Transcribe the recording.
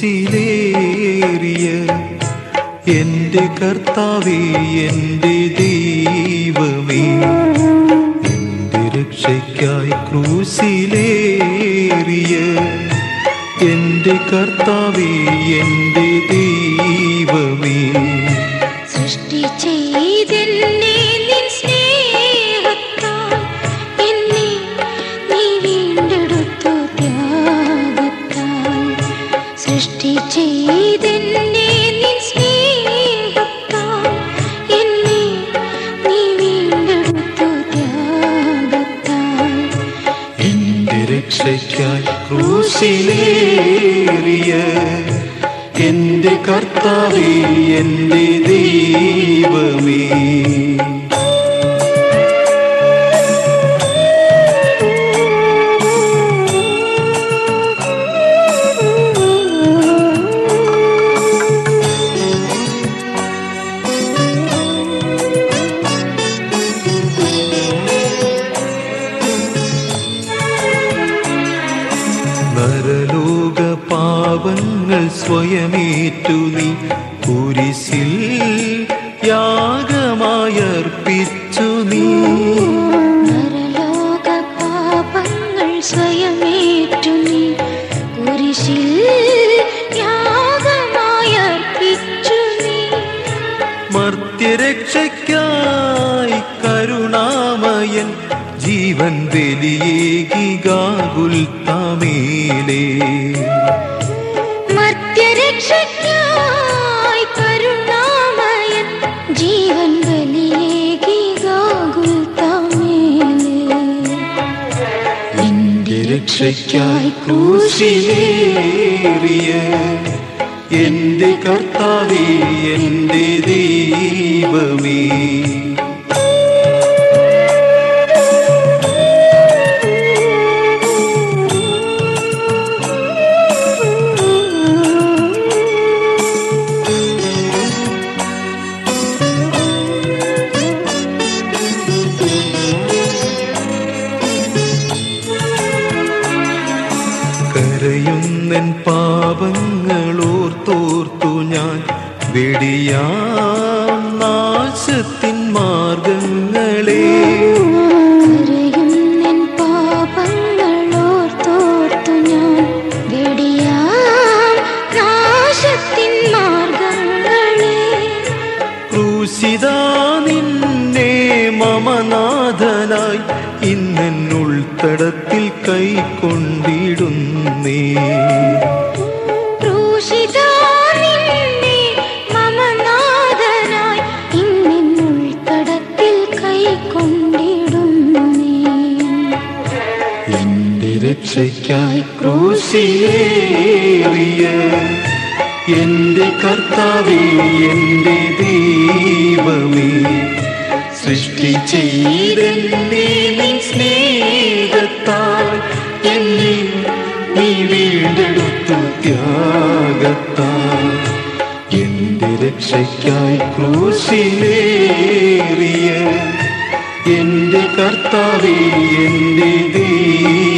ക്രൂശിലേറിയ എന്റെ കർത്താവേ എന്റെ ദൈവമേ എന്റെ രക്ഷയ്ക്കായി ക്രൂശിലേറിയ എന്റെ കർത്താവേ എന്റെ ദൈവമേ സൃഷ്ടി ചെയ്തെന്നെ നിൻ സ്നേഹത്താൽ എന്നെ നീ വീണ്ടെടുത്തു ത്യാഗത്താൽ സൃഷ്ടി ചെയ്തെന്നെ നിൻ സ്നേഹത്താൽ എന്നെ നീ വീണ്ടെടുത്തു ത്യാഗത്താൽ എന്റെ രക്ഷയ്ക്കായി ക്രൂശിലേറിയ എന്റെ കർത്താവേ എന്റെ ദൈവമേ നരലോക പാപങ്ങൾ സ്വയമേറ്റു നീ കുരിശിൽ യാഗമായർപ്പിച്ചു നീ നരലോക പാപങ്ങൾ സ്വയമേറ്റു നീ കുരിശിൽ യാഗമായർപ്പിച്ചു നീ മർത്യരക്ഷയ്ക്കായി കരുണാമയൻ ജീവൻ ബലിയേകി ഗാകുൽ തമേലേ മർത്യരക്ഷയ്ക്കായി കരുണാമയൻ ജീവൻ ബലിയേകി ഗോകുൽത്താമേലേ എന്റെ രക്ഷയ്ക്കായി ക്രൂശിലേറിയ എന്റെ കർത്താവേ എന്റെ ദൈവമേ കരയുന്നൻ പാപങ്ങളോർത്തോർത്തു ഞാൻ വെടിയാം നാശത്തിൻ മാർഗങ്ങളെ കരയുന്നെൻ പാപങ്ങളോർത്തോർത്തു ഞാൻ വെടിയാം നാശത്തിൻ മാർഗങ്ങളെ ക്രൂശിതാ നിന്നെ മമനാഥനായി ഇന്നുൾത്തടത്തിൽ കൈക്കൊണ്ടിടുന്നേ ക്രൂശിതാ നിന്നെ മമനാഥനായി ഇന്നുൾത്തടത്തിൽ കൈക്കൊണ്ടിടുന്നേ എന്റെ രക്ഷയ്ക്കായി ക്രൂശിലേറിയ എന്റെ കർത്താവേ എന്റെ ദൈവമേ സൃഷ്ടി ചെയ്തെന്നെ നിൻ സ്നേഹത്താൽ എന്നെ നീ വീണ്ടെടുത്തു ത്യാഗത്താൽ എന്റെ രക്ഷയ്ക്കായി ക്രൂശിലേറിയ എന്റെ കർത്താവേ എന്റെ ദൈവമേ